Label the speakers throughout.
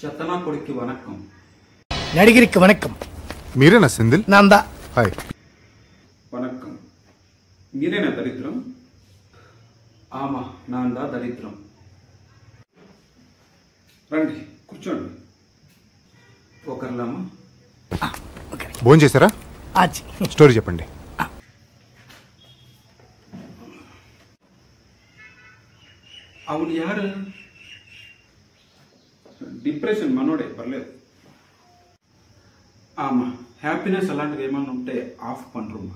Speaker 1: చెత్తనా కొడుక్కి వనక్కం
Speaker 2: நடிகருக்கு வணக்கம்
Speaker 3: మీరేనా సెందిల్
Speaker 2: நான் தான்
Speaker 3: హాయ్
Speaker 1: వనక్కం మీరేనా దరిద్రం ఆమా నాందా దరిద్రం రండి కూర్చోండి ఒకరిలామా
Speaker 3: భోజనం చేశారా
Speaker 2: ஆச்சு
Speaker 3: స్టోరీ చెప్పండి
Speaker 1: అవును యారు డిప్రెషన్ మనోడే పర్లేదు ఆమా హ్యాపీనెస్ అలాంటివి ఏమన్నా ఉంటే ఆఫ్ పండ్రుమా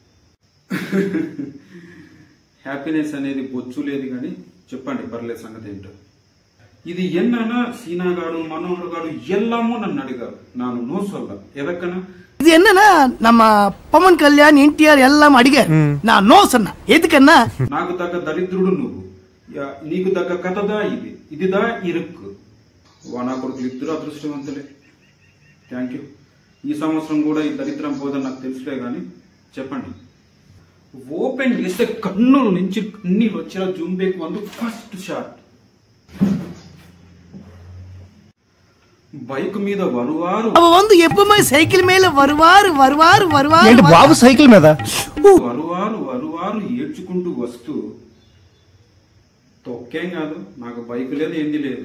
Speaker 1: హ్యాపీనెస్ అనేది బొచ్చు లేదు కానీ చెప్పండి పర్లేదు సంగతి ఏంటో ఇది ఎన్నానా సీనాగాడు మనోహర్ గాడు ఎల్లామో నన్ను అడిగారు నాను నో సొల్ల ఎదక్కనా
Speaker 2: இது என்னன்னா நம்ம பவன் கல்யாண் என்டிஆர் எல்லாம் அடிகார் நான் நோ சொன்னேன் எதுக்குன்னா
Speaker 1: నాకు తగ్గ దరిద్రుడు నువ్వు యా- నీకు తగ్గ కథదా ఇది ఇదిదా ఇరుక్కు వానా కొడుకులు ఇద్దరు అదృష్టవంతులే థ్యాంక్ యూ ఈ సంవత్సరం కూడా ఈ దరిద్రం పోదని నాకు తెలుసులే కానీ చెప్పండి ఓపెన్ చేస్తే కన్నుల నుంచి కన్నీళ్ళు వచ్చిన జూంబేక్ వందు ఫస్ట్ షాట్ బైక్ మీద వరువారు
Speaker 2: அவ வந்து எப்பவுமே సైకిల్ மேல வருவாரு வருவாரு வருவாரு
Speaker 4: ఏంటి బాబు సైకిల్ మీద
Speaker 1: వరువారు వరువారు ఏడ్చుకుంటూ వస్తూ తొక్కేం కాదు నాకు బైక్ లేదు ఏంది లేదు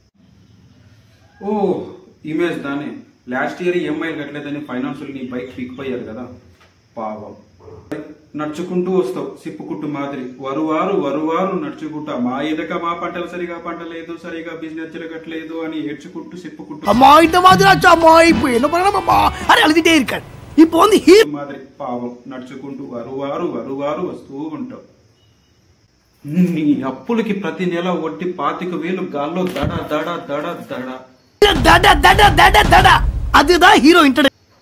Speaker 1: ఓ ఇమేజ్ దానే లాస్ట్ ఇయర్ ఈఎంఐ కట్టలేదని ఫైనాన్షియల్ నీ బైక్ పీకిపోయారు కదా పావం నడుచుకుంటూ వస్తావు సిప్పుకుట్టు మాదిరి వరువారు వరువారు నడుచుకుంటా మా ఎదక మా పంటలు సరిగా పంటలేదు సరిగా బిజినెస్ జరగట్లేదు అని ఏడ్చుకుంటూ సిప్పుకుంటూ
Speaker 2: அம்மா இந்த மாதிரி ஆச்சு அம்மா இப்ப என்ன பண்ணணும் அம்மா அरे அழுதுட்டே இருக்காரு இப்போ வந்து ஹீரோ
Speaker 1: మాదిరి పావం నడుచుకుంటూ వరువారు వరువారు వస్తూ ఉంటావు నీ అప్పులకి ప్రతి నెల వడ్డీ పాతిక వేలు గాల్లో దడ దడ దడ దడ
Speaker 2: தட தட தட தட அதுதான் ஹீரோ இன்ட்ரட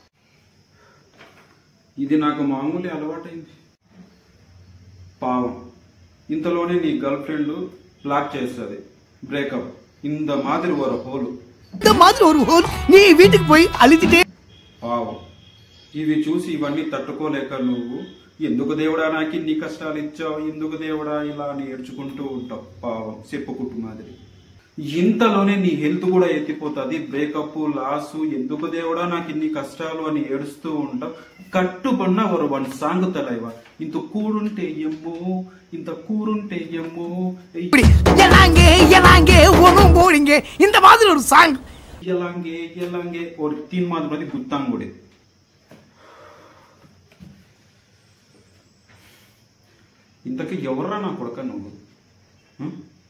Speaker 1: ఇది నాకు మామూలు అలవాటైంది పావం ఇంతలోనే నీ గర్ల్ ఫ్రెండ్ బ్లాక్ చేస్తుంది బ్రేకప్ ఇంత మాదిరి వర హోలు
Speaker 2: இந்த மாதிரி ஒரு ஹோல் நீ வீட்டுக்கு போய் அழுதுட்டே
Speaker 1: పావం ఇవి చూసి ఇవన్నీ తట్టుకోలేక నువ్వు ఎందుకు దేవుడా నాకు ఇన్ని కష్టాలు ఇచ్చావు ఎందుకు దేవుడా ఇలా అని ఏడ్చుకుంటూ ఉంటావు పావం చెప్పుకుంటూ మాదిరి ఇంతలోనే నీ హెల్త్ కూడా ఎత్తిపోతుంది బ్రేకప్ లాసు ఎందుకు దేవుడా నాకు ఇన్ని కష్టాలు అని ఏడుస్తూ ఉంటావు కట్టుబడిన ఒక వన్ సాంగ్ తలైవా ఇంత కూడుంటే ఎమ్మో ఇంత కూరుంటే ఎమ్మో
Speaker 2: இப்படி எலாங்க எலாங்க ஒன்றும் போடுங்க இந்த மாதிரி ஒரு சாங்
Speaker 1: ఎలాంగే ఎలాంగే ఒక తీన్ మాత్రం గుత్తాంగుడే ఇంతకీ ఎవర్రా నా కొడక నువ్వు హ?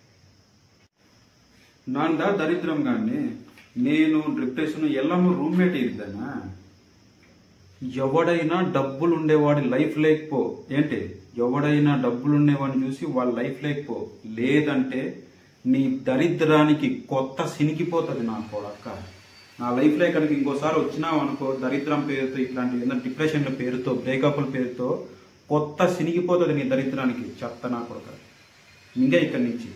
Speaker 1: నాందా దరిద్రం గాని నేను డిప్రెషన్ ఎల్లమ్మ రూమ్మేట్ ఇద్దానా ఎవడైనా డబ్బులు ఉండేవాడి లైఫ్ లేకపో ఏంటి ఎవడైనా డబ్బులు ఉండేవాడిని చూసి వాళ్ళ లైఫ్ లేకపో లేదంటే నీ దరిద్రానికి కొత్త సినికిపోతుంది నా కొడక్క నా లైఫ్ లో ఇక్కడికి ఇంకోసారి వచ్చినావు అనుకో దరిద్రం పేరుతో ఇట్లాంటి ఏదైనా డిప్రెషన్ల పేరుతో బ్రేకప్ల పేరుతో కొత్త సినిగిపోతుంది నీ దరిద్రానికి చెత్త నా కొడక ఇంకా ఇక్కడి నుంచి